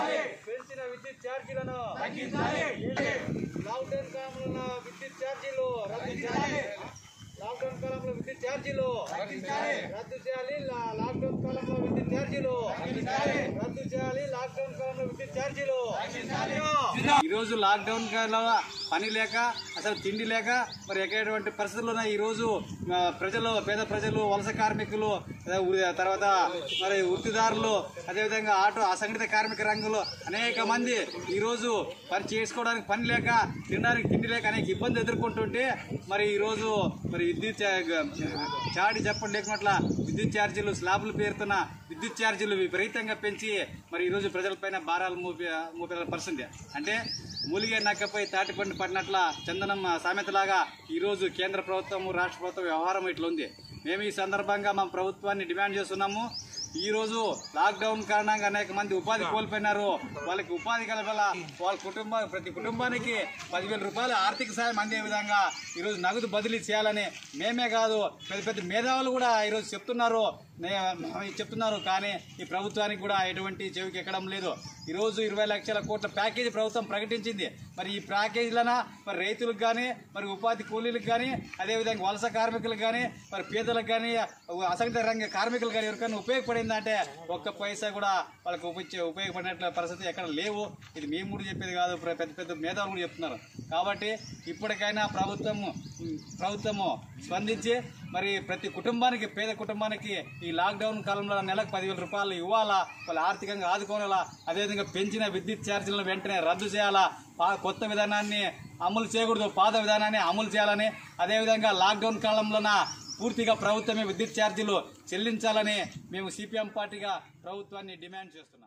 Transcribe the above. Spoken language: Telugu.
పెంచిన విద్యుత్ ఛార్జీలను లాక్డౌన్ కాలంలో విద్యుత్ ఛార్జీలు రద్దు చేయాలి లాక్డౌన్ కాలంలో విద్యుత్ ఛార్జీలు రద్దు చేయాలి లా- లాక్డౌన్ కాలంలో విద్యుత్ ఛార్జీలు రద్దు చేయాలి లాక్డౌన్ కాలంలో విద్యుత్ ఛార్జీలు ఈ రోజు లాక్డౌన్ కాలంలో పని లేక అసలు తిండి లేక మరి ఎక్కడటువంటి పరిస్థితుల్లో ఈ రోజు ఆ, ప్రజలు పేద ప్రజలు వలస కార్మికులు అదే ఉ- తర్వాత మరి వృత్తిదారులు అదేవిధంగా ఆటో అసంఘటిత కార్మిక రంగంలో అనేక మంది ఈ రోజు పని చేసుకోవడానికి పని లేక తినడానికి తిండి లేక అనేక ఇబ్బంది ఎదుర్కొంటుంటే మరి ఈ రోజు మరి విద్యుత్ చా- చాడి చెప్పండి లేకున్నట్ల విద్యుత్ ఛార్జీలు స్లాబులు పేరుతున్న విద్యుత్ ఛార్జీలు విపరీతంగా పెంచి మరి ఈ రోజు ప్రజలపైన భారాలు మోపే మోపే పరిస్థితి అంటే మూలిగే నక్కపై తాటిపండు పడినట్ల చందనం సామెతలాగా ఈ రోజు కేంద్ర ప్రభుత్వం రాష్ట్ర ప్రభుత్వం వ్యవహారం ఇట్లా ఉంది మేము ఈ సందర్భంగా మా ప్రభుత్వాన్ని డిమాండ్ చేస్తున్నాము ఈ రోజు లాక్డౌన్ కారణంగా అనేక మంది ఉపాధి కోల్పోయినారు వాళ్ళకి ఉపాధి కలగల వాళ్ళ కుటుంబ ప్రతి కుటుంబానికి పదివేల రూపాయలు ఆర్థిక సాయం అందే విధంగా ఈరోజు నగదు బదిలీ చేయాలని మేమే కాదు పెద్ద పెద్ద మేధావులు కూడా ఈరోజు చెప్తున్నారు నే- చెప్తున్నారు కానీ ఈ ప్రభుత్వానికి కూడా ఎటువంటి చెవికి ఎక్కడం లేదు ఈరోజు ఇరవై లక్షల కోట్ల ప్యాకేజీ ప్రభుత్వం ప్రకటించింది మరి ఈ ప్యాకేజీలన మరి రైతులకు కానీ మరి ఉపాధి కూలీలకు కానీ అదేవిధంగా వలస కార్మికులకు కానీ మరి పేదలకు కానీ అసంఘటిత రంగ కార్మికులకు కానీ ఎవరికైనా ఉపయోగపడిందంటే ఒక్క పైసా కూడా వాళ్ళకి ఉపయోగించే ఉపయోగపడినట్ల పరిస్థితి ఎక్కడ లేవు ఇది మేము కూడా చెప్పేది కాదు ప్ర- పెద్ద పెద్ద మేధావులు కూడా చెప్తున్నారు కాబట్టి ఇప్పటికైనా ప్రభుత్వము ప్రభుత్వము స్పందించి మరి ప్రతి కుటుంబానికి పేద కుటుంబానికి ఈ లాక్డౌన్ కాలంలో నెలకు పదివేల రూపాయలు ఇవ్వాలా వాళ్ళు ఆర్థికంగా ఆదుకోవాలా అదేవిధంగా పెంచిన విద్యుత్ ఛార్జీలను వెంటనే రద్దు చేయాలా పా- కొత్త విధానాన్ని అమలు చేయకూడదు పాత విధానాన్ని అమలు చేయాలని అదేవిధంగా లాక్డౌన్ కాలంలోన పూర్తిగా ప్రభుత్వమే విద్యుత్ ఛార్జీలు చెల్లించాలని మేము సిపిఎం పార్టీగా ప్రభుత్వాన్ని డిమాండ్ చేస్తున్నాం